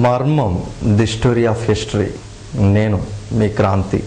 మర్మం the story of history నేను మీ క్రాంతి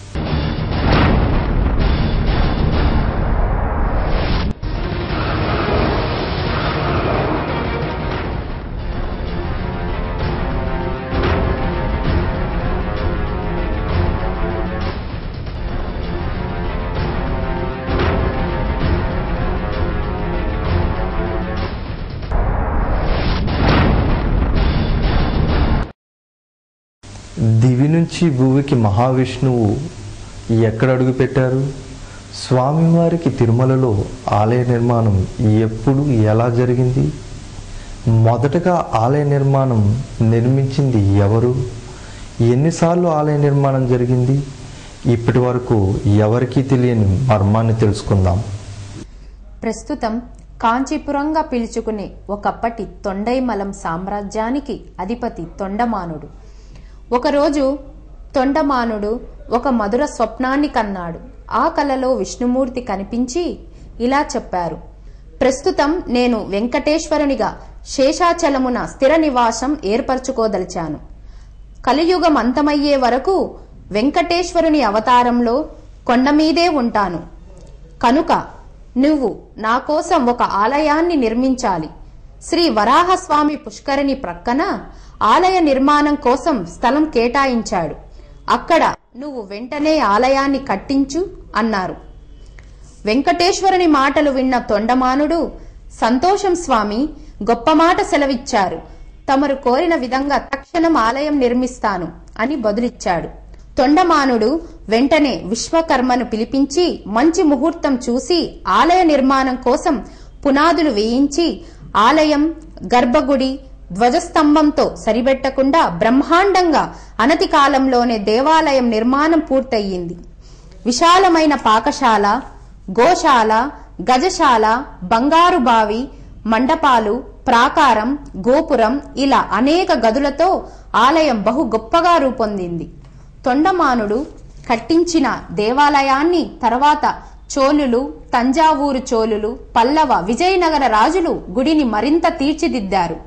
దివి నుంచి భూమికి మహావిష్ణువు ఎక్కడ అడుగు పెట్టారు స్వామివారికి తిరుమలలో ఆలయ నిర్మాణం ఎప్పుడు ఎలా జరిగింది మొదటగా ఆలయ నిర్మాణం నిర్మించింది ఎవరు ఎన్నిసార్లు ఆలయ నిర్మాణం జరిగింది ఇప్పటి వరకు ఎవరికీ తెలియని మర్మాన్ని తెలుసుకుందాం ప్రస్తుతం కాంచీపురంగా పిలుచుకునే ఒకప్పటి తొండైమలం సామ్రాజ్యానికి అధిపతి తొండమానుడు ఒకరోజు తొండమానుడు ఒక మధుర స్వప్నాన్ని కన్నాడు ఆ కలలో విష్ణుమూర్తి కనిపించి ఇలా చెప్పారు ప్రస్తుతం నేను వెంకటేశ్వరునిగా శేషాచలమున స్థిర నివాసం ఏర్పరచుకోదలిచాను కలియుగం అంతమయ్యే వరకు వెంకటేశ్వరుని అవతారంలో కొండ మీదే ఉంటాను కనుక నువ్వు నా కోసం ఒక ఆలయాన్ని నిర్మించాలి శ్రీ వరాహస్వామి పుష్కరిణి ప్రక్కన ఆలయ నిర్మాణం కోసం స్థలం కేటాయించాడు అక్కడ నువ్వు వెంటనే ఆలయాన్ని కట్టించు అన్నారు వెంకటేశ్వరుని మాటలు విన్న తొండమానుడు సంతోషం స్వామి గొప్ప మాట సెలవిచ్చారు తమరు కోరిన విధంగా తక్షణం ఆలయం నిర్మిస్తాను అని బదులిచ్చాడు తొండమానుడు వెంటనే విశ్వకర్మను పిలిపించి మంచి ముహూర్తం చూసి ఆలయ నిర్మాణం కోసం పునాదులు వేయించి ఆలయం గర్భగుడి ధ్వజస్తంభంతో సరిపెట్టకుండా బ్రహ్మాండంగా అనతి కాలంలోనే దేవాలయం నిర్మాణం పూర్తయింది విశాలమైన పాకశాల గోశాల గజశాల బంగారు బావి మండపాలు ప్రాకారం గోపురం ఇలా అనేక గదులతో ఆలయం బహు గొప్పగా రూపొందింది తొండమానుడు కట్టించిన దేవాలయాన్ని తర్వాత చోళులు తంజావూరు చోళులు పల్లవ విజయనగర రాజులు గుడిని మరింత తీర్చిదిద్దారు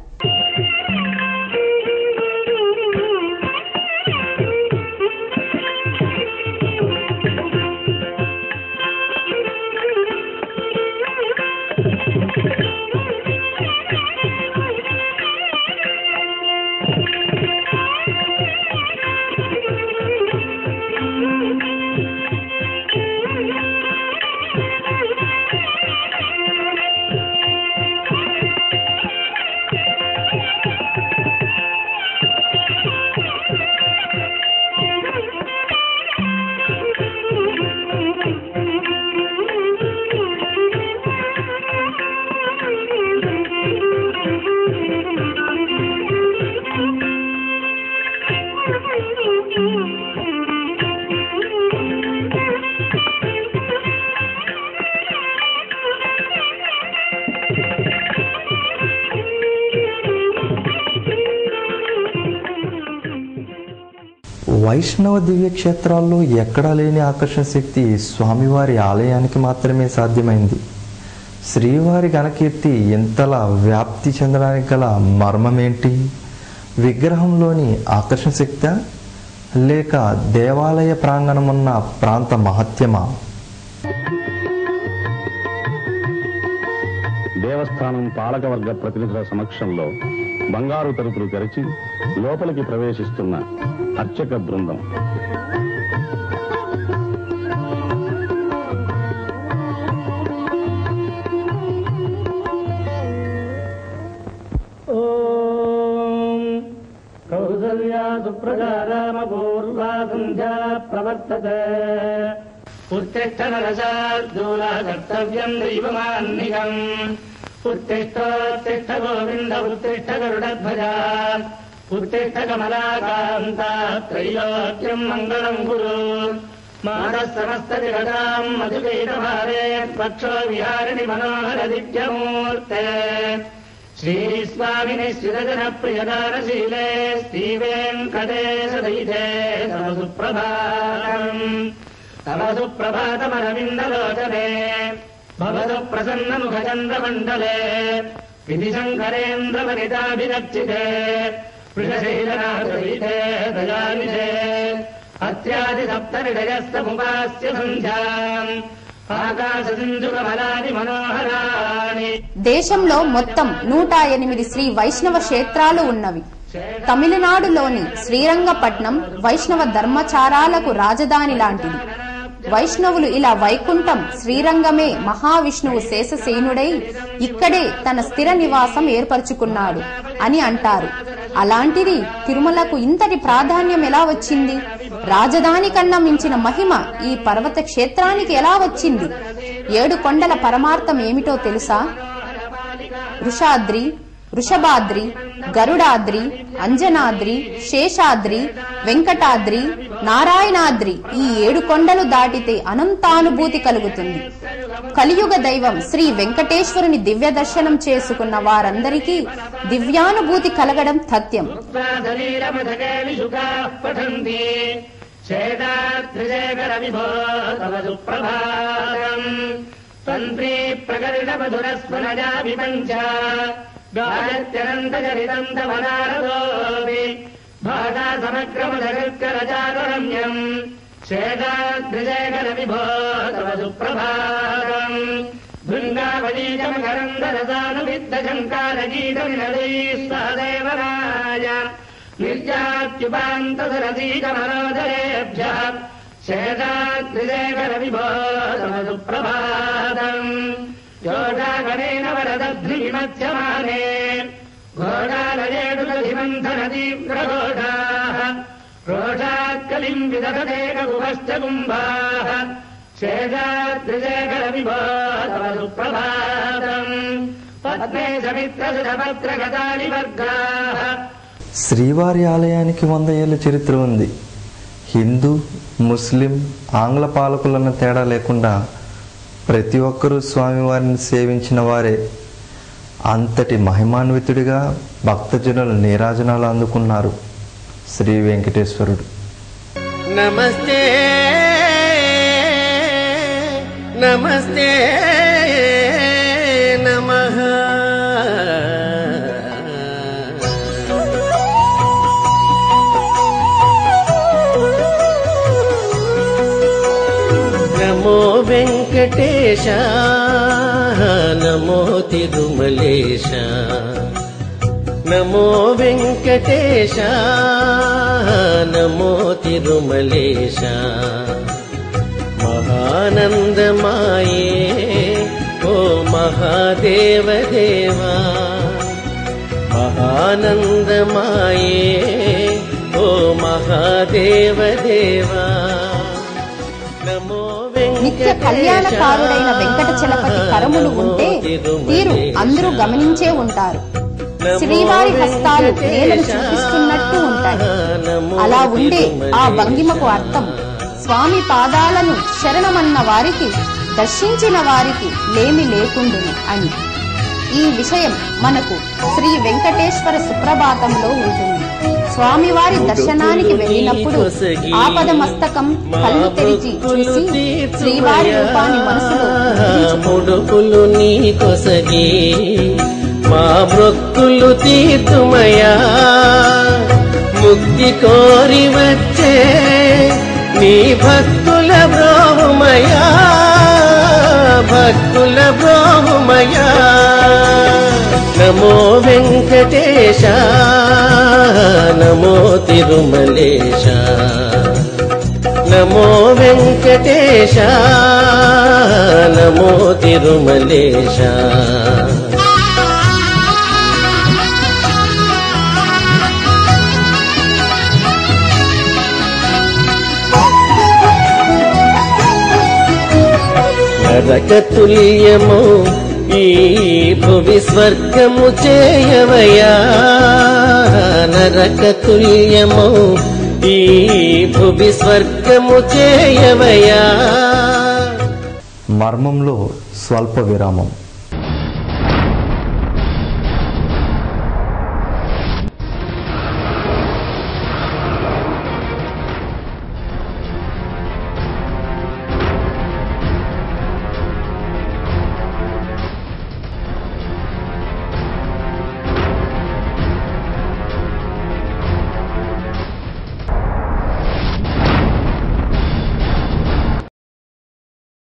వైష్ణవ దివ్య క్షేత్రాల్లో ఎక్కడా లేని ఆకర్షణ శక్తి స్వామివారి ఆలయానికి మాత్రమే సాధ్యమైంది శ్రీవారి ఘనకీర్తి ఇంతలా వ్యాప్తి చెందడానికి గల మర్మమేంటి విగ్రహంలోని ఆకర్షణ శక్తి లేక దేవాలయ ప్రాంగణమున్న ప్రాంత మహత్యమా దేవస్థానం పాలకవర్గ ప్రతినిధుల సమక్షంలో బంగారు తలుపులు తెరచి లోపలికి ప్రవేశిస్తున్న అర్చక బృందం ॐ कौसल्या सुप्रजा रामपूर्वा सन्ध्या प्रवर्तते उत्तिष्ठ नरशार्दूला कर्तव्यम् दैवमान्निकम् उत्तिष्ठोत्तिष्ठ गोविन्द उत्तिष्ठ गरुडध्वजा उत्तिष्ठ कमलाकान्ता त्रैलोक्यम् मङ्गलम् कुरु मानः समस्तजगताम् मधुकैटभारे पक्षो विहारिणि मनोहरदिव्यमूर्ते श्रीस्वामिनि श्रिरजनप्रियदानशीले श्रीवेङ्कटेशदैते तव सुप्रभातम् तव सुप्रभातमरविन्दलोचने भवतु प्रसन्नमुखचन्द्रमण्डले विधिशङ्करेन्द्रवनिताभिरक्षिते వృషశైలనాథైతే దయానిధే అత్యాది సప్తనిడయస్తముపాస్య సంధ్యాం ఆకాశ సింధుకమలాని మనోహరాణి దేశంలో మొత్తం నూట ఎనిమిది శ్రీ వైష్ణవ క్షేత్రాలు ఉన్నవి తమిళనాడులోని శ్రీరంగపట్నం వైష్ణవ ధర్మచారాలకు రాజధాని లాంటిది వైష్ణవులు ఇలా వైకుంఠం శ్రీరంగమే మహావిష్ణువు శేషసేనుడై ఇక్కడే తన స్థిర నివాసం ఏర్పరచుకున్నాడు అని అంటారు అలాంటిది తిరుమలకు ఇంతటి ప్రాధాన్యం ఎలా వచ్చింది రాజధాని కన్నా మించిన మహిమ ఈ పర్వత క్షేత్రానికి ఎలా వచ్చింది ఏడు కొండల పరమార్థం ఏమిటో తెలుసా వృషాద్రి వృషభాద్రి గరుడాద్రి అంజనాద్రి శేషాద్రి వెంకటాద్రి నారాయణాద్రి ఈ ఏడు కొండలు దాటితే అనంతానుభూతి కలుగుతుంది కలియుగ దైవం శ్రీ వెంకటేశ్వరుని దివ్య దర్శనం చేసుకున్న వారందరికీ దివ్యానుభూతి కలగడం తథ్యం శరీరమధకేలిషుకాः పఠन्ति చేదాత్రిజేకర విభో తవ సుప్రభాతम् తంత్రీ ప్రకటితమధురస్మరజా విపంచ గాయత్యనంతచరితం తవ నారదోపి భాగా సమగ్రమధకర్కరచారురమ్యం చేదాత్రిజేకర విభో తవ సుప్రభాతम् భృంగావలీకమకరందరసానువిద్దశంకారగీతమినదైः సహదేవరాయ నిర్జాత్యుపాन्तసరసీకమనోదరేభ్యः శేషాత్రిదేకర విభో తమ సుప్రభాతम् యోగాగణేన వరదధ్నిమత్స్యమానే ఘోడాలయేడుదధిమంథనదీవ్రఘోషాः రోషాత్కలిम् విదధదేకగుహశ్చ గుంభాः శేషాద్రిజేకర విభో తవ సుప్రభాతम् పద్మే సమిత్రసుధపత్రగతాని వర్గాः శ్రీవారి ఆలయానికి వంద ఏళ్ళ చరిత్ర ఉంది హిందూ ముస్లిం ఆంగ్ల పాలకులన్న తేడా లేకుండా ప్రతి ఒక్కరూ స్వామివారిని సేవించిన వారే అంతటి మహిమాన్వితుడిగా భక్తజనుల నీరాజనాలు అందుకున్నారు శ్రీ వెంకటేశ్వరుడు నమస్తే నమస్తే నమః నమో వెంకటేశ నమో తిరుమలేశ నమో వెంకటేశ నమో తిరుమలేశ మహానందమాయే ఓ మహాదేవ దేవా మహానందమాయే ఓ మహాదేవ దేవా నమో నిత్య కళ్యాణకారుడైన వెంకట చలపతి కరములు ఉంటే తీరు అందరూ గమనించే ఉంటారు శ్రీవారి హస్తాలు నేలను చూపిస్తున్నట్టు ఉంటాయి అలా ఉండే ఆ భంగిమకు అర్థం స్వామి పాదాలను శరణమన్న వారికి దర్శించిన వారికి లేమి లేకుండును అని ఈ విషయం మనకు శ్రీ వెంకటేశ్వర సుప్రభాతంలో ఉంటుంది స్వామివారి దర్శనానికి వెళ్ళినప్పుడు ఆపద మస్తకం కళ్ళు తెరిచి చూసి శ్రీవారి రూపాన్ని మనసులో ఊహించుకో. ముడుపులు నీ కొసగి మా మృక్కులు తీర్తుమయా ముక్తి కోరి వచ్చే నీ భక్తుల బ్రోహుమయా భక్తుల బ్రోహుమయా నమో వెంకటేశ నమో తిరుమలేశ నమో వెంకటేశ నమో తిరుమలేశ నరక తుల్యము ఈ భువి స్వర్గము చేయవయా నరక తుల్యము ఈ భువి స్వర్గము చేయవయా మర్మంలో స్వల్ప విరామం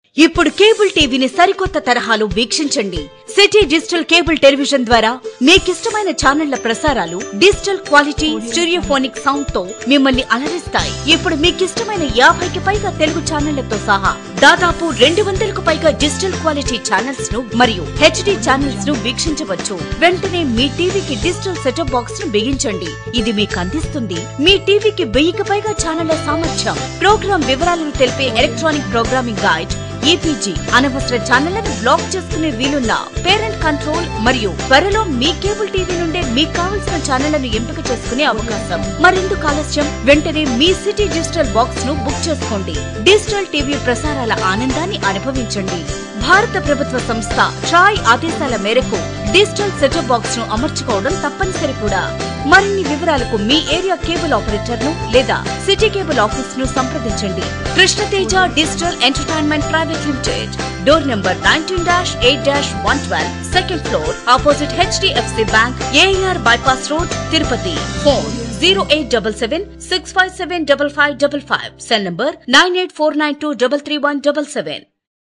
ఇప్పుడు కేబుల్ టీవీని సరికొత్త తరహాలో వీక్షించండి సిటీ డిజిటల్ కేబుల్ టెలివిజన్ ద్వారా మీకిష్టమైన ఛానళ్ల ప్రసారాలు డిజిటల్ క్వాలిటీ స్టీరియోఫోనిక్ సౌండ్ తో మిమ్మల్ని అలరిస్తాయి ఇప్పుడు మీకిష్టమైన యాభైకి పైగా తెలుగు ఛానళ్లతో సహా దాదాపు రెండు వందలకు పైగా డిజిటల్ క్వాలిటీ ఛానల్స్ ను మరియు హెచ్డి ఛానల్స్ ను వీక్షించవచ్చు వెంటనే మీ టీవీకి డిజిటల్ సెటప్ బాక్స్ ను బిగించండి ఇది మీకు అందిస్తుంది మీ టీవీకి వెయ్యికి పైగా ఛానళ్ల సామర్థ్యం ప్రోగ్రాం వివరాలను తెలిపే ఎలక్ట్రానిక్ ప్రోగ్రామింగ్ గైడ్ ఈపీజీ అనవసర ఛానళ్లను బ్లాక్ చేసుకునే వీలున్న పేరెంట్ కంట్రోల్ మరియు త్వరలో మీ కేబుల్ టీవీ నుండే మీకు కావలసిన ఛానళ్లను ఎంపిక చేసుకునే అవకాశం మరెందుకు ఆలస్యం వెంటనే మీ సిటీ డిజిటల్ బాక్స్ ను బుక్ చేసుకోండి డిజిటల్ టీవీ ప్రసారాల ఆనందాన్ని అనుభవించండి భారత ప్రభుత్వ సంస్థ ట్రాయ్ ఆదేశాల మేరకు డిజిటల్ సెటప్ బాక్స్ ను అమర్చుకోవడం తప్పనిసరి కూడా మరిన్ని వివరాలకు మీ ఏరియా కేబుల్ ఆపరేటర్ ను లేదా సిటీ కేబుల్ ఆఫీస్ ను సంప్రదించండి Krishnateja Digital Entertainment Private Limited door number nineteen dash eight dash one twelve second floor opposite HDFC bank AR bypass road Tirupati phone zero eight double seven six five seven double five double five cell number nine eight four nine two double three one double seven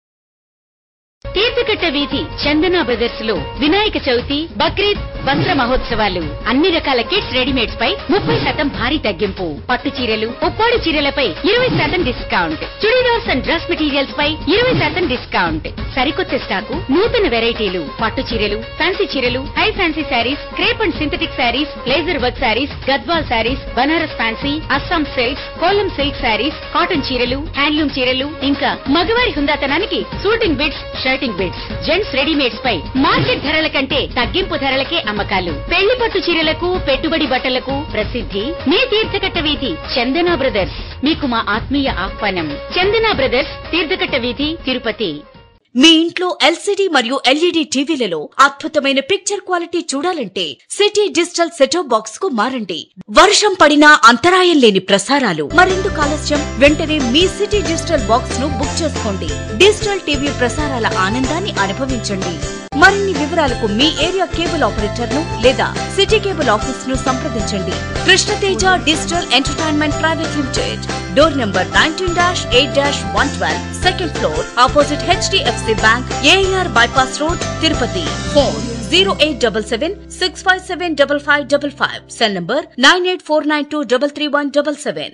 Theerthakatta వీధి Chandana brothers లో వినాయక చవితి బక్రీద్ వస్త్ర మహోత్సవాలు అన్ని రకాల kids readymades పై ముప్పై శాతం భారీ తగ్గింపు పట్టు చీరలు ఉప్పాడు చీరలపై ఇరవై శాతం discount churidars and dress materials పై ఇరవై శాతం డిస్కౌంట్ సరికొత్త స్టాకు నూతన వెరైటీలు పట్టు చీరలు ఫ్యాన్సీ చీరలు high fancy sarees crepe and synthetic sarees laser work sarees Gadwal sarees Banaras fancy Assam silks Kolam silk sarees cotton చీరలు హ్యాండ్లూమ్ చీరలు ఇంకా మగవారి హుందాతనానికి suiting bits shirting bits gents readymades పై మార్కెట్ ధరల కంటే తగ్గింపు ధరలకే అమ్మకాలు పెళ్లి పట్టు చీరలకు పెట్టుబడి బట్టలకు ప్రసిద్ధి మీ తీర్థకట్ట వీధి చందన బ్రదర్స్ మీకు మా ఆత్మీయ ఆహ్వానం చందన బ్రదర్స్ తీర్థకట్ట వీధి తిరుపతి మీ ఇంట్లో ఎల్సీడీ మరియు ఎల్ఈడీ టీవీలలో అద్భుతమైన పిక్చర్ క్వాలిటీ చూడాలంటే సిటీ డిజిటల్ సెటప్ బాక్స్ కు మారండి వర్షం పడినా అంతరాయం లేని ప్రసారాలు మరెందుకు ఆలస్యం వెంటనే మీ సిటీ డిజిటల్ బాక్స్ ను బుక్ చేసుకోండి డిజిటల్ టీవీ ప్రసారాల ఆనందాన్ని అనుభవించండి మరిన్ని వివరాలకు మీ ఏరియా కేబుల్ ఆపరేటర్ ను లేదా సిటీ కేబుల్ ఆఫీస్ ను సంప్రదించండి Krishnateja Digital Entertainment Private Limited door number nineteen dash eight dash one twelve second floor opposite HDFC bank AR bypass road Tirupati phone zero eight double seven six five seven double five double five cell number nine eight four nine two double three one double seven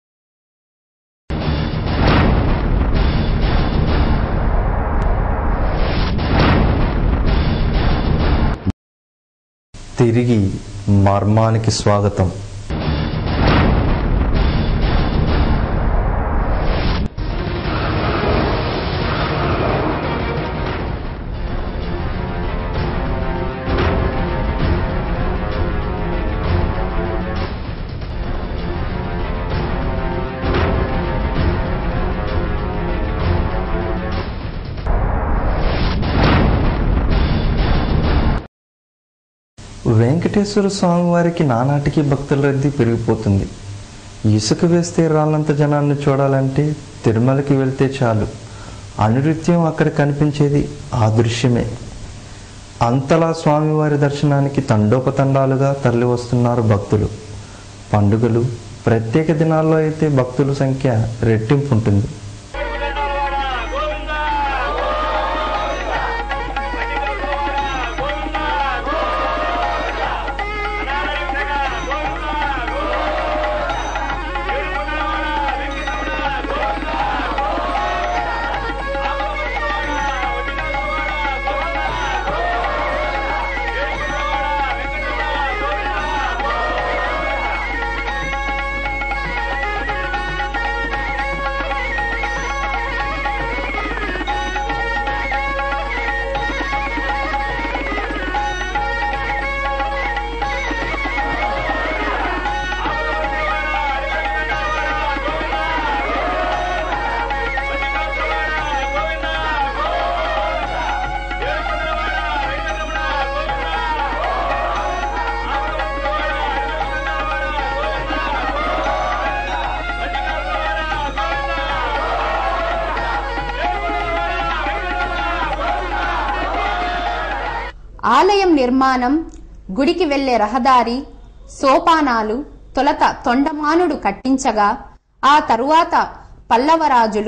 తిరిగి మర్మానికి స్వాగతం వెంకటేశ్వర స్వామి వారికి నానాటికి భక్తుల రద్దీ పెరిగిపోతుంది ఇసుక వేస్తే రాళ్ళంత జనాన్ని చూడాలంటే తిరుమలకి వెళ్తే చాలు అనునిత్యం అక్కడ కనిపించేది ఆ దృశ్యమే అంతలా స్వామివారి దర్శనానికి తండోపతండాలుగా తరలి వస్తున్నారు భక్తులు పండుగలు ప్రత్యేక దినాల్లో అయితే భక్తుల సంఖ్య రెట్టింపు ఉంటుంది ఆలయం నిర్మాణం గుడికి వెళ్లే రహదారి సోపానాలు తొలత తొండమానుడు కట్టించగా ఆ తరువాత పల్లవరాజులు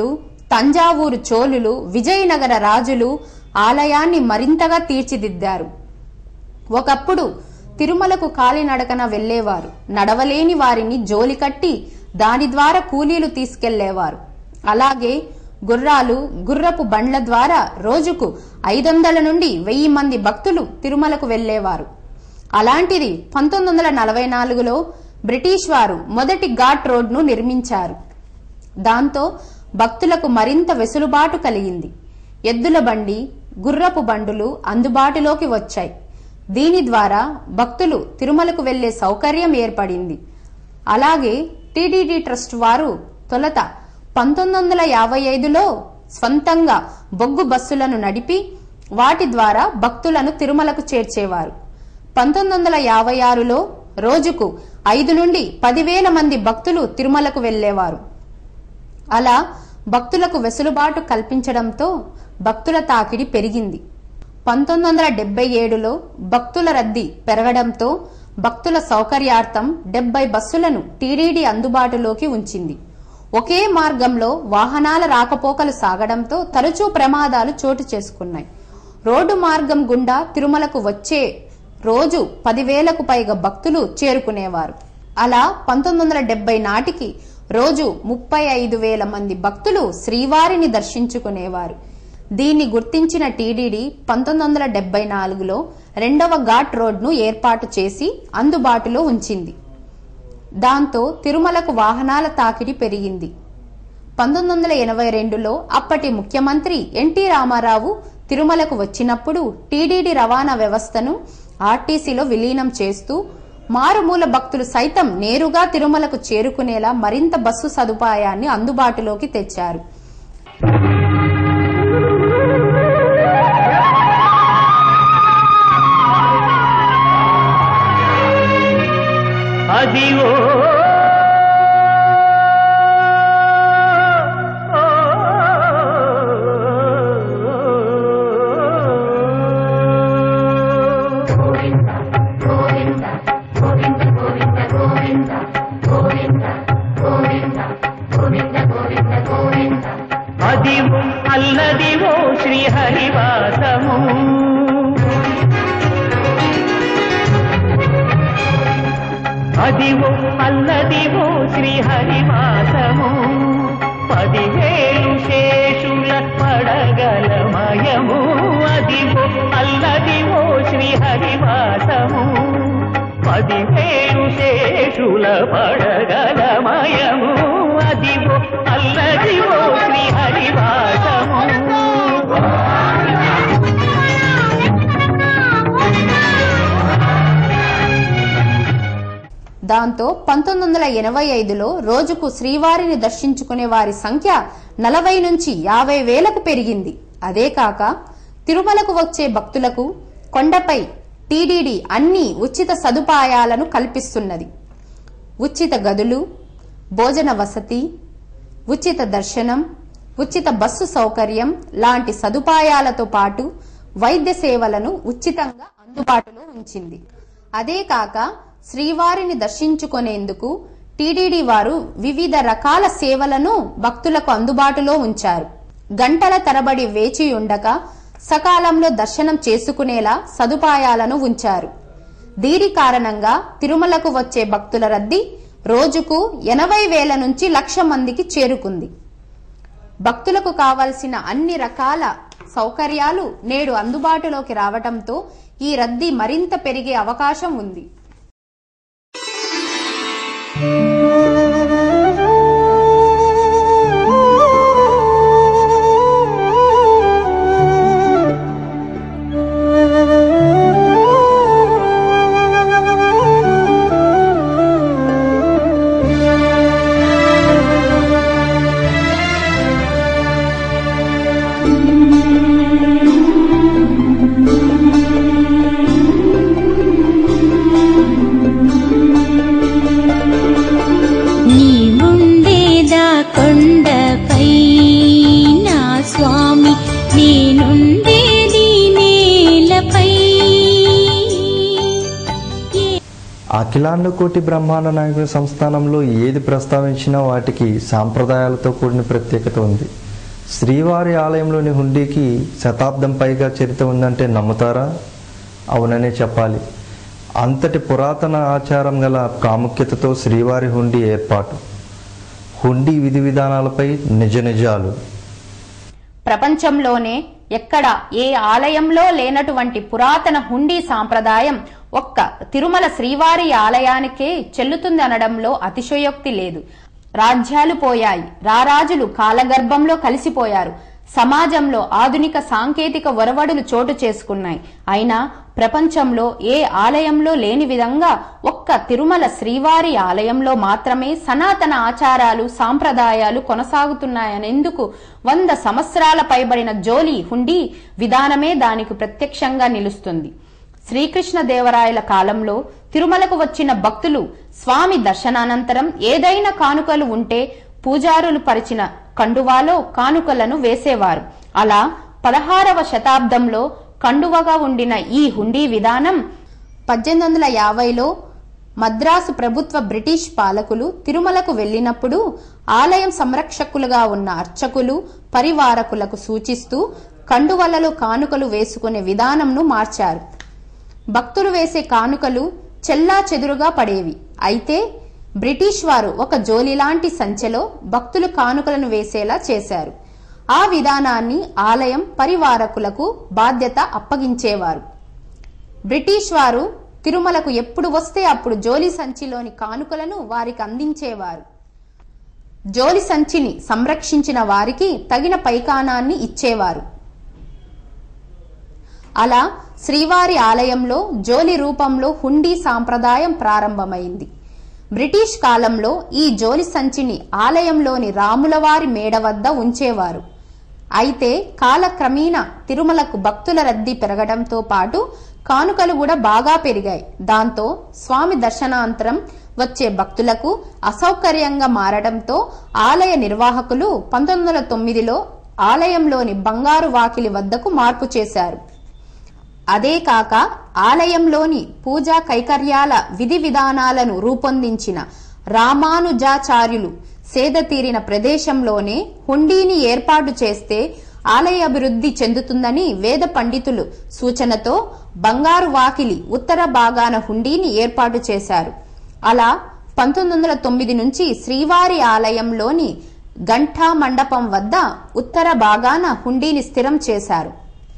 తంజావూరు చోళులు విజయనగర రాజులు ఆలయాన్ని మరింతగా తీర్చిదిద్దారు ఒకప్పుడు తిరుమలకు కాలినడకన వెళ్లేవారు నడవలేని వారిని జోలి కట్టి దాని ద్వారా కూలీలు తీసుకెళ్లేవారు అలాగే గుర్రాలు గుర్రపు బండ్ల ద్వారా రోజుకు ఐదొందల నుండి వెయ్యి మంది భక్తులు తిరుమలకు వెళ్లేవారు అలాంటిది పంతొమ్మిది వందల నలభై నాలుగులో బ్రిటిష్ వారు మొదటి ఘాట్ రోడ్ను నిర్మించారు దాంతో భక్తులకు మరింత వెసులుబాటు కలిగింది ఎద్దుల బండి గుర్రపు బండులు అందుబాటులోకి వచ్చాయి దీని ద్వారా భక్తులు తిరుమలకు వెళ్లే సౌకర్యం ఏర్పడింది అలాగే టీడీడీ ట్రస్ట్ వారు తొలత పంతొమ్మిది వందల యాభై ఐదులో స్వంతంగా బొగ్గు బస్సులను నడిపి వాటి ద్వారా భక్తులను తిరుమలకు చేర్చేవారు పంతొమ్మిది వందల యాభై ఆరులో రోజుకు ఐదు నుండి పదివేల మంది భక్తులు తిరుమలకు వెళ్లేవారు అలా భక్తులకు వెసులుబాటు కల్పించడంతో భక్తుల తాకిడి పెరిగింది పంతొమ్మిది వందల డెబ్బై ఏడులో భక్తుల రద్దీ పెరగడంతో భక్తుల సౌకర్యార్థం డెబ్బై బస్సులను టీడీడీ అందుబాటులోకి ఉంచింది ఒకే మార్గంలో వాహనాల రాకపోకలు సాగడంతో తరచూ ప్రమాదాలు చోటు చేసుకున్నాయి రోడ్డు మార్గం గుండా తిరుమలకు వచ్చే రోజు పదివేలకు పైగా భక్తులు చేరుకునేవారు అలా పంతొమ్మిది వందల డెబ్బై నాటికి రోజు ముప్పై ఐదు వేల మంది భక్తులు శ్రీవారిని దర్శించుకునేవారు దీన్ని గుర్తించిన టీడీడీ పంతొమ్మిది వందల డెబ్బై నాలుగులో రెండవ ఘాట్ రోడ్ను ఏర్పాటు చేసి అందుబాటులో ఉంచింది దాంతో తిరుమలకు వాహనాల తాకిడి పెరిగింది పంతొమ్మిది వందల ఎనభై రెండులో అప్పటి ముఖ్యమంత్రి ఎన్టీ రామారావు తిరుమలకు వచ్చినప్పుడు టీడీడీ రవాణా వ్యవస్థను ఆర్టీసీలో విలీనం చేస్తూ మారుమూల భక్తులు సైతం నేరుగా తిరుమలకు చేరుకునేలా మరింత బస్సు సదుపాయాన్ని అందుబాటులోకి తెచ్చారు అదివో అదివో అల్లదివో శ్రీహరివాసము అదివో అల్లదివో శ్రీహరివాసము పదివేలు శేషుల పడగలమయము అదివో అల్లదివో శ్రీహరివాసము పదివేలు శేషుల పడగలమయము అదివో అల్లదివో శ్రీహరివాసము దాంతో పంతొమ్మిది వందల ఎనభై ఐదులో రోజుకు శ్రీవారిని దర్శించుకునే వారి సంఖ్య నలభై నుంచి యాభై వేలకు పెరిగింది అదే కాక తిరుమలకు వచ్చే భక్తులకు కొండపై టీడీడీ అన్ని ఉచిత సదుపాయాలను కల్పిస్తున్నది ఉచిత గదులు భోజన వసతి ఉచిత దర్శనం ఉచిత బస్సు సౌకర్యం లాంటి సదుపాయాలతో పాటు వైద్య సేవలను ఉచితంగా అందుబాటులో ఉంచింది అదే కాక శ్రీవారిని దర్శించుకునేందుకు టీడీడీ వారు వివిధ రకాల సేవలను భక్తులకు అందుబాటులో ఉంచారు గంటల తరబడి వేచి ఉండక సకాలంలో దర్శనం చేసుకునేలా సదుపాయాలను ఉంచారు దీని కారణంగా తిరుమలకు వచ్చే భక్తుల రద్దీ రోజుకు ఎనభై వేల నుంచి లక్ష మందికి చేరుకుంది భక్తులకు కావలసిన అన్ని రకాల సౌకర్యాలు నేడు అందుబాటులోకి రావటంతో ఈ రద్దీ మరింత పెరిగే అవకాశం ఉంది నీవుండేదా కొండపై నా స్వామి నేనుండేది నేలపై అఖిలాండ కోటి బ్రహ్మాండ నాయకుల సంస్థానంలో ఏది ప్రస్తావించినా వాటికి సాంప్రదాయాలతో కూడిన ప్రత్యేకత ఉంది శ్రీవారి ఆలయంలోని హుండీకి శతాబ్దం పైగా చరిత్ర ఉందంటే నమ్ముతారా అవుననే చెప్పాలి అంతటి పురాతన ఆచారం గల ప్రాముఖ్యతతో శ్రీవారి హుండీ ఏర్పాటు హుండీ విధి విధానాలపై నిజ నిజాలు ప్రపంచంలోనే ఎక్కడ ఏ ఆలయంలో లేనటువంటి పురాతన హుండీ సాంప్రదాయం ఒక్క తిరుమల శ్రీవారి ఆలయానికే చెల్లుతుంది అనడంలో అతిశయోక్తి లేదు రాజ్యాలు పోయాయి రారాజులు కాలగర్భంలో కలిసిపోయారు సమాజంలో ఆధునిక సాంకేతిక ఒరవడులు చోటు చేసుకున్నాయి అయినా ప్రపంచంలో ఏ ఆలయంలో లేని విధంగా ఒక్క తిరుమల శ్రీవారి ఆలయంలో మాత్రమే సనాతన ఆచారాలు సాంప్రదాయాలు కొనసాగుతున్నాయనేందుకు వంద సంవత్సరాల పైబడిన జోలి హుండీ విధానమే దానికి ప్రత్యక్షంగా నిలుస్తుంది శ్రీకృష్ణ దేవరాయల కాలంలో తిరుమలకు వచ్చిన భక్తులు స్వామి దర్శనానంతరం ఏదైనా కానుకలు ఉంటే పూజారులు పరిచిన కండువాలో కానుకలను వేసేవారు అలా పదహారవ శతాబ్దంలో కండువగా ఉండిన ఈ హుండీ విధానం పద్దెనిమిది వందల యాభైలో మద్రాసు ప్రభుత్వ బ్రిటిష్ పాలకులు తిరుమలకు వెళ్ళినప్పుడు ఆలయం సంరక్షకులుగా ఉన్న అర్చకులు పరివారకులకు సూచిస్తూ కండువలలో కానుకలు వేసుకునే విధానంను మార్చారు భక్తులు వేసే కానుకలు చెల్లా చెదురుగా పడేవి అయితే బ్రిటిష్ వారు ఒక జోలిలాంటి సంచెలో భక్తులు కానుకలను వేసేలా చేశారు ఆ విధానాన్ని ఆలయం పరివారకులకు బాధ్యత అప్పగించేవారు బ్రిటిష్ వారు తిరుమలకు ఎప్పుడు వస్తే అప్పుడు జోలి సంచిలోని కానుకలను వారికి అందించేవారు జోలి సంచిని సంరక్షించిన వారికి తగిన పైకానాన్ని ఇచ్చేవారు అలా శ్రీవారి ఆలయంలో జోలి రూపంలో హుండీ సాంప్రదాయం ప్రారంభమైంది బ్రిటిష్ కాలంలో ఈ జోలి సంచిని ఆలయంలోని రాములవారి మేడ వద్ద ఉంచేవారు అయితే కాలక్రమేణా తిరుమలకు భక్తుల రద్దీ పెరగడంతో పాటు కానుకలు కూడా బాగా పెరిగాయి దాంతో స్వామి దర్శనాంతరం వచ్చే భక్తులకు అసౌకర్యంగా మారడంతో ఆలయ నిర్వాహకులు పంతొమ్మిది వందల తొమ్మిదిలో ఆలయంలోని బంగారు వాకిలి వద్దకు మార్పు చేశారు అదే కాక ఆలయంలోని పూజా కైకర్యాల విధి విధానాలను రూపొందించిన రామానుజాచార్యులు సేద తీరిన ప్రదేశంలోనే హుండీని ఏర్పాటు చేస్తే ఆలయ అభివృద్ధి చెందుతుందని వేద పండితులు సూచనతో బంగారు వాకిలి ఉత్తర భాగాన హుండీని ఏర్పాటు చేశారు అలా పంతొమ్మిది వందల తొమ్మిది నుంచి శ్రీవారి ఆలయంలోని గంఠా మండపం వద్ద ఉత్తర భాగాన హుండీని స్థిరం చేశారు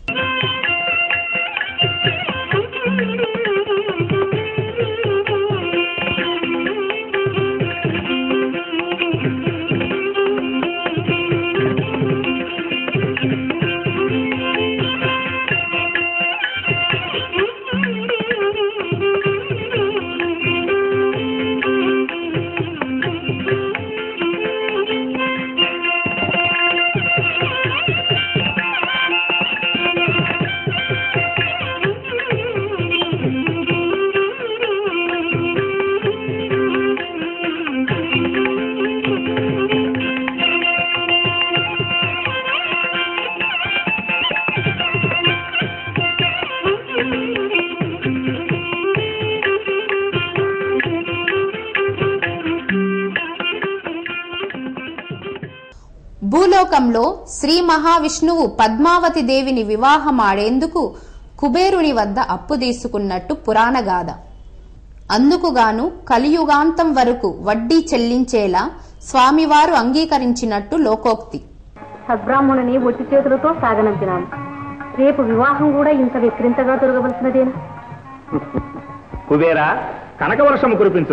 భూలోకంలో శ్రీ మహావిష్ణువు పద్మావతి దేవిని వివాహమాడేందుకు కుబేరుని వద్ద అప్పు తీసుకున్నట్టు పురాణగాథ అందుకుగాను కలియుగాంతం వరకు వడ్డీ చెల్లించేలా స్వామివారు అంగీకరించినట్టు లోకోక్తి సద్బ్రాహ్మణుని ఒట్టి చేతులతో సాగనంపినాను రేపు వివాహం కూడా ఇంత విక్రింతగా దొరకవలసినదేనా కుబేరా కనకవర్షము కురిపించు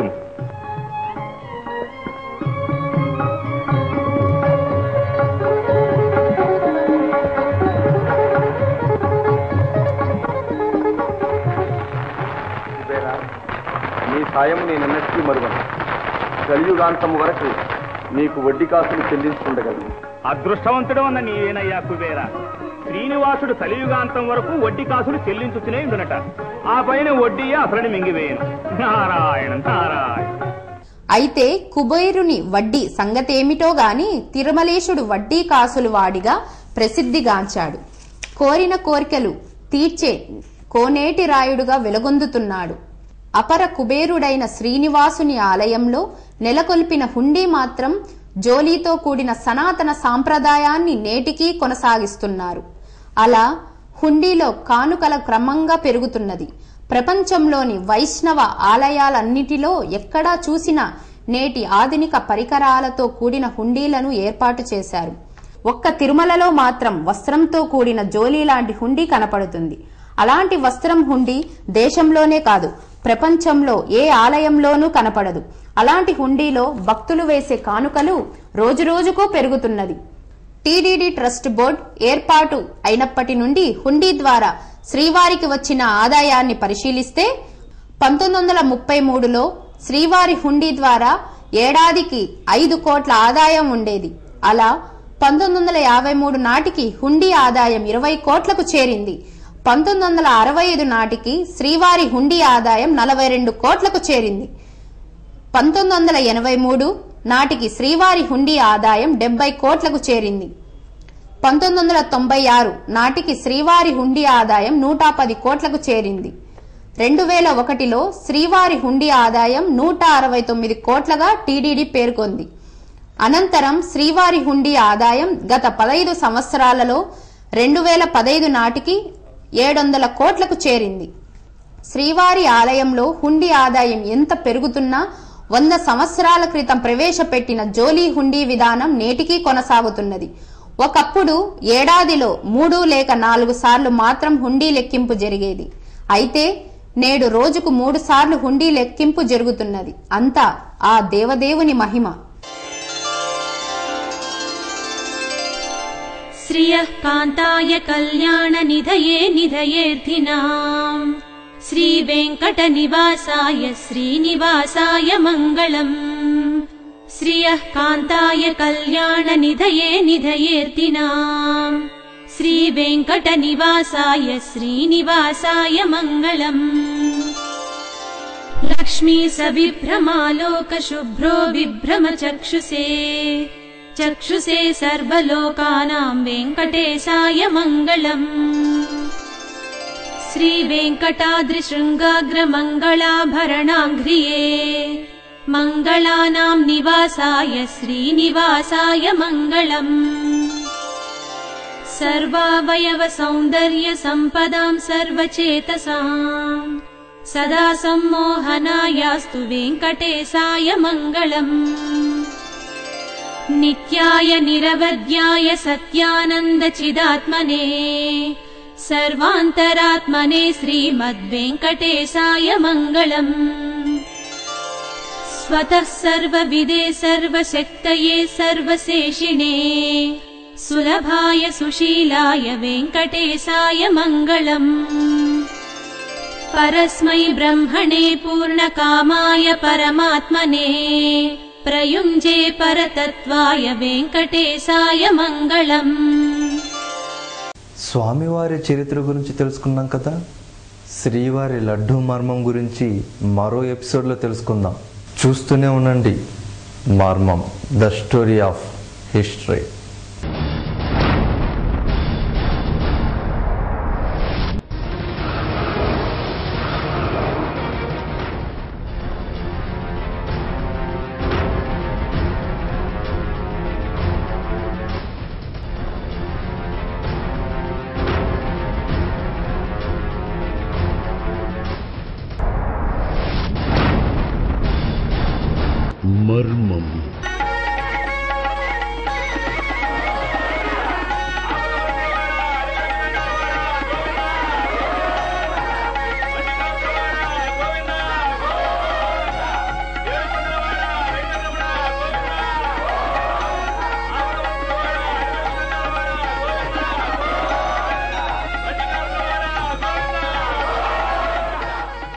నీ సాయం నేనెన్నటికీ మరువను కలియుగాంతము వరకు నీకు వడ్డీ కాసులు చెల్లించుకుండగలను అదృష్టవంతుడు అన్న నీవేనయ్యా కుబేర శ్రీనివాసుడు కలియుగాంతం వరకు వడ్డీ కాసులు చెల్లించుతూనే ఉండునట ఆ పైన వడ్డీ అసలుని మింగివేయను నారాయణ నారాయణ అయితే కుబేరుని వడ్డీ సంగతేమిటో గాని తిరుమలేశుడు వడ్డీ కాసులు వాడిగా ప్రసిద్ధిగాంచాడు కోరిన కోరికలు తీర్చే కోనేటి రాయుడుగా వెలుగొందుతున్నాడు అపర కుబేరుడైన శ్రీనివాసుని ఆలయంలో నెలకొల్పిన హుండీ మాత్రం జోలీతో కూడిన సనాతన సాంప్రదాయాన్ని నేటికీ కొనసాగిస్తున్నారు అలా హుండీలో కానుకల క్రమంగా పెరుగుతున్నది ప్రపంచంలోని వైష్ణవ ఆలయాలన్నిటిలో ఎక్కడా చూసినా నేటి ఆధునిక పరికరాలతో కూడిన హుండీలను ఏర్పాటు చేశారు ఒక్క తిరుమలలో మాత్రం వస్త్రంతో కూడిన జోలీ లాంటి హుండీ కనపడుతుంది అలాంటి వస్త్రం హుండీ దేశంలోనే కాదు ప్రపంచంలో ఏ ఆలయంలోనూ కనపడదు అలాంటి హుండీలో భక్తులు వేసే కానుకలు రోజురోజుకూ పెరుగుతున్నది టీడీడీ ట్రస్ట్ బోర్డ్ ఏర్పాటు అయినప్పటి నుండి హుండీ ద్వారా శ్రీవారికి వచ్చిన ఆదాయాన్ని పరిశీలిస్తే పంతొమ్మిది వందల ముప్పై మూడులో శ్రీవారి హుండీ ద్వారా ఏడాదికి ఐదు కోట్ల ఆదాయం ఉండేది అలా పంతొమ్మిది వందల యాభై మూడు నాటికి హుండీ ఆదాయం ఇరవై కోట్లకు చేరింది పంతొమ్మిది వందల అరవై ఐదు నాటికి శ్రీవారి హుండీ ఆదాయం నలభై రెండు కోట్లకు చేరింది పంతొమ్మిది వందల ఎనభై మూడు నాటికి శ్రీవారి హుండీ ఆదాయం డెబ్బై కోట్లకు చేరింది పంతొమ్మిది వందల తొంభై ఆరు నాటికి శ్రీవారి హుండీ ఆదాయం నూట పది కోట్లకు చేరింది రెండు వేల ఒకటిలో శ్రీవారి హుండీ ఆదాయం నూట అరవై తొమ్మిది కోట్లగా టీడీడీ పేర్కొంది అనంతరం శ్రీవారి హుండీ ఆదాయం గత పదైదు సంవత్సరాలలో రెండు వేల పదైదు నాటికి ఏడు వందల కోట్లకు చేరింది శ్రీవారి ఆలయంలో హుండీ ఆదాయం ఎంత పెరుగుతున్నా వంద సంవత్సరాల క్రితం ప్రవేశపెట్టిన జోలీ హుండీ విధానం నేటికీ కొనసాగుతున్నది ఒకప్పుడు ఏడాదిలో మూడు లేక నాలుగు సార్లు మాత్రం హుండీ లెక్కింపు జరిగేది అయితే నేడు రోజుకు మూడు సార్లు హుండీ లెక్కింపు జరుగుతున్నది అంతా ఆ దేవదేవుని మహిమ श्रियः कान्ताय कल्याणनिधये निधयेऽर्थिनाम् श्रीवेङ्कटनिवासाय श्रीनिवासाय मङ्गलम् श्रियः कान्ताय कल्याणनिधये निधयेऽर्थिनाम् श्रीवेङ्कटनिवासाय श्रीनिवासाय मङ्गलम् लक्ष्मी सविभ्रमालोकशुभ्रो विभ्रमचक्षुषे चक्षुषे सर्वलोकानां वेङ्कटेशाय मङ्गलम् श्रीवेङ्कटाद्रिशृङ्गाग्रमङ्गलाभरणाङ्घ्रिये मङ्गलानां निवासाय श्रीनिवासाय मङ्गलम् सर्वावयवसौन्दर्यसम्पदां सर्वचेतसाम् सदा सम्मोहनायास्तु वेङ्कटेशाय मङ्गलम् नित्याय निरवध्याय सत्यानन्दचिदात्मने सर्वान्तरात्मने श्रीमद्वेङ्कटेशाय मङ्गलम् स्वतः सर्वविदे सर्वशक्तये सर्वशेषिणे सुलभाय सुशीलाय वेङ्कटेशाय मङ्गलम् परस्मै ब्रह्मणे पूर्णकामाय परमात्मने प्रयुञ्जे परतत्त्वाय वेङ्कटेशाय मङ्गलम् స్వామివారి చరిత్ర గురించి తెలుసుకున్నాం కదా శ్రీవారి లడ్డు మర్మం గురించి మరో ఎపిసోడ్లో తెలుసుకుందాం చూస్తూనే ఉండండి మర్మం ద స్టోరీ ఆఫ్ హిస్టరీ మర్మం